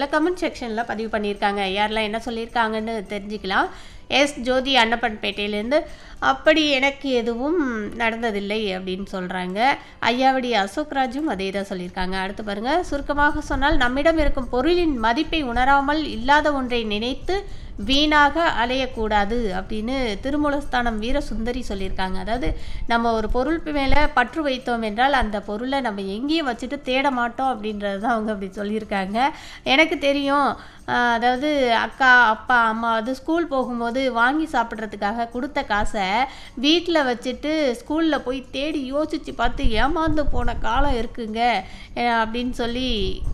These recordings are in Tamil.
கருத்துக்களை கமெண்ட் செக்ஷனில் பதிவு பண்ணியிருக்காங்க யாரெல்லாம் என்ன சொல்லியிருக்காங்கன்னு தெரிஞ்சுக்கலாம் எஸ் ஜோதி அன்னப்பன்பேட்டையிலேருந்து அப்படி எனக்கு எதுவும் நடந்ததில்லை அப்படின்னு சொல்கிறாங்க ஐயாவடி அசோக்ராஜும் அதே தான் சொல்லியிருக்காங்க அடுத்து பாருங்கள் சுருக்கமாக சொன்னால் நம்மிடம் இருக்கும் பொருளின் மதிப்பை உணராமல் இல்லாத ஒன்றை நினைத்து வீணாக அலையக்கூடாது அப்படின்னு திருமூலஸ்தானம் வீரசுந்தரி சொல்லியிருக்காங்க அதாவது நம்ம ஒரு பொருள் மேலே பற்று வைத்தோம் என்றால் அந்த பொருளை நம்ம எங்கேயும் வச்சுட்டு தேட மாட்டோம் அப்படின்றது தான் அவங்க அப்படி சொல்லியிருக்காங்க எனக்கு தெரியும் ஆஹ் அதாவது அக்கா அப்பா அம்மா அது ஸ்கூல் போகும்போது வாங்கி சாப்பிட்றதுக்காக கொடுத்த காசை வீட்டில் வச்சுட்டு ஸ்கூலில் போய் தேடி யோசித்து பார்த்து ஏமாந்து போன காலம் இருக்குங்க அஹ் அப்படின்னு சொல்லி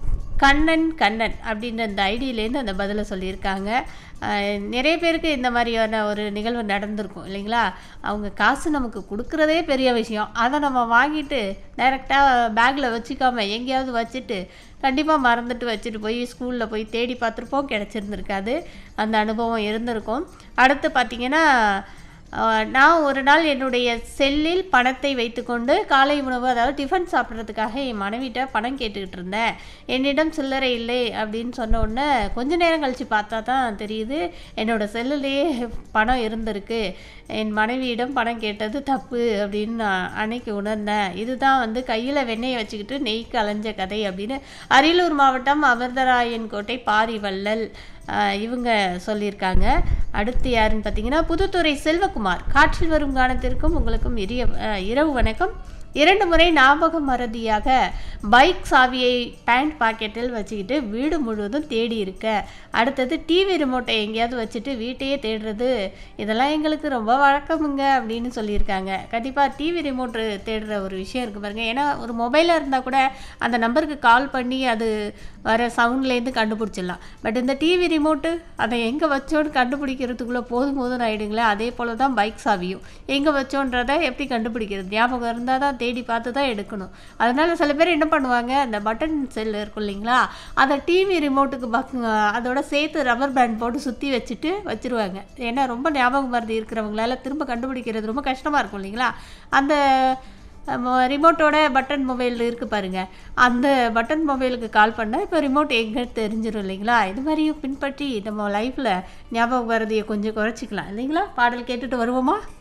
கண்ணன் கண்ணன் அப்படின்ற அந்த ஐடியிலேருந்து அந்த பதிலை சொல்லியிருக்காங்க அஹ் நிறைய பேருக்கு இந்த மாதிரியான ஒரு நிகழ்வு நடந்திருக்கும் இல்லைங்களா அவங்க காசு நமக்கு கொடுக்குறதே பெரிய விஷயம் அதை நம்ம வாங்கிட்டு டைரெக்டாக பேக்கில் வச்சுக்காம எங்கேயாவது வச்சுட்டு கண்டிப்பாக மறந்துட்டு வச்சுட்டு போய் ஸ்கூலில் போய் தேடி பார்த்துருப்போம் கிடச்சிருந்துருக்காது அந்த அனுபவம் இருந்திருக்கும் அடுத்து பார்த்திங்கன்னா ஆஹ் நான் ஒரு நாள் என்னுடைய செல்லில் பணத்தை வைத்துக்கொண்டு காலை உணவு அதாவது டிஃபன் சாப்பிட்றதுக்காக என் மனைவிட்ட பணம் கேட்டுக்கிட்டு இருந்தேன் என்னிடம் சில்லறை இல்லை அப்படின்னு சொன்ன உடனே கொஞ்ச நேரம் கழித்து பார்த்தா தான் தெரியுது என்னோட செல்லுலேயே பணம் இருந்திருக்கு என் மனைவியிடம் பணம் கேட்டது தப்பு அப்படின்னு நான் அன்னைக்கு உணர்ந்தேன் இதுதான் வந்து கையில் வெண்ணெயை வச்சுக்கிட்டு நெய் கலைஞ்ச கதை அப்படின்னு அரியலூர் மாவட்டம் அமிர்தராயன் கோட்டை பாரிவள்ளல் ஆஹ் இவங்க சொல்லியிருக்காங்க அடுத்து யாருன்னு பார்த்தீங்கன்னா புதுத்துறை செல்வகுமார் காற்றில் வரும் காலத்திற்கும் உங்களுக்கும் இரிய ஆஹ் இரவு வணக்கம் இரண்டு முறை ஞாபகம் மறதியாக பைக் சாவியை பேண்ட் பாக்கெட்டில் வச்சுக்கிட்டு வீடு முழுவதும் தேடி இருக்க அடுத்தது டிவி ரிமோட்டை எங்கேயாவது வச்சுட்டு வீட்டையே தேடுறது இதெல்லாம் எங்களுக்கு ரொம்ப வழக்கமுங்க அப்படின்னு சொல்லியிருக்காங்க கண்டிப்பாக டிவி ரிமோட்டு தேடுற ஒரு விஷயம் இருக்குது பாருங்க ஏன்னா ஒரு மொபைலில் இருந்தால் கூட அந்த நம்பருக்கு கால் பண்ணி அது வர சவுண்ட்லேருந்து கண்டுபிடிச்சிடலாம் பட் இந்த டிவி ரிமோட்டு அதை எங்கே வச்சோன்னு கண்டுபிடிக்கிறதுக்குள்ளே போதும் போதும் ஆகிடுங்களே அதே போல் தான் பைக் சாவியும் எங்கே வச்சோன்றதை எப்படி கண்டுபிடிக்கிறது ஞாபகம் இருந்தால் தான் தேடி பார்த்து தான் எடுக்கணும் அதனால சில பேர் என்ன பண்ணுவாங்க அந்த பட்டன் செல் இருக்கும் இல்லைங்களா அதை டிவி ரிமோட்டுக்கு பக் அதோட சேர்த்து ரப்பர் பேண்ட் போட்டு சுற்றி வச்சுட்டு வச்சுருவாங்க ஏன்னா ரொம்ப ஞாபகம் மருதி இருக்கிறவங்களால திரும்ப கண்டுபிடிக்கிறது ரொம்ப கஷ்டமாக இருக்கும் இல்லைங்களா அந்த மொ- ரிமோட்டோட பட்டன் மொபைல் இருக்குது பாருங்க அந்த பட்டன் மொபைலுக்கு கால் பண்ணால் இப்போ ரிமோட் எங்கே தெரிஞ்சிடும் இல்லைங்களா இது மாதிரியும் பின்பற்றி நம்ம லைஃப்பில் ஞாபகம் வரதையை கொஞ்சம் குறைச்சிக்கலாம் இல்லைங்களா பாடல் கேட்டுட்டு வருவோமா